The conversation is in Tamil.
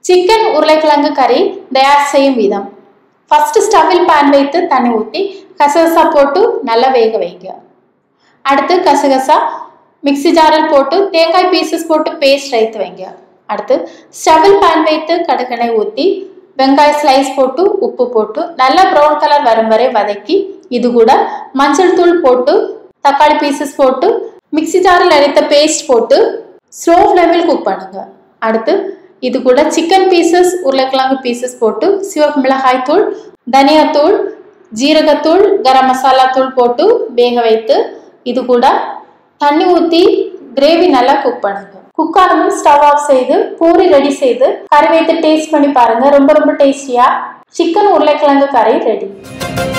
சிக்கன் உருளைக்கிழங்கு கறி தயார் செய்யும் விதம் ஃபர்ஸ்ட் ஸ்டவ்வில் பேன் வைத்து தண்ணி ஊற்றி கசகசா போட்டு நல்லா வேக வைங்க அடுத்து கசகசா மிக்ஸி ஜாரில் போட்டு தேங்காய் பீசஸ் போட்டு பேஸ்ட் ரைத்து வைங்க அடுத்து ஸ்டவ்வில் பேன் வைத்து கடுகெண்ணெய் ஊற்றி வெங்காய ஸ்லைஸ் போட்டு உப்பு போட்டு நல்லா ப்ரௌன் கலர் வரும் வரை வதக்கி இது கூட மஞ்சள் தூள் போட்டு தக்காளி பீசஸ் போட்டு மிக்ஸி ஜாரில் அரைத்த பேஸ்ட் போட்டு ஸ்லோ ஃப்ளேமில் குக் பண்ணுங்க அடுத்து இது கூட சிக்கன் பீசஸ் உருளைக்கிழங்கு பீசஸ் போட்டு சிவப்பு மிளகாய் தூள் தனியாத்தூள் ஜீரகத்தூள் கரம் மசாலா தூள் போட்டு வேக வைத்து இது கூட தண்ணி ஊற்றி கிரேவி நல்லா குக் பண்ணுங்க குக் ஆனதும் ஸ்டவ் ஆஃப் செய்து பூரி ரெடி செய்து கறி வைத்து டேஸ்ட் பண்ணி பாருங்க ரொம்ப ரொம்ப டேஸ்டியா சிக்கன் உருளைக்கிழங்கு கறி ரெடி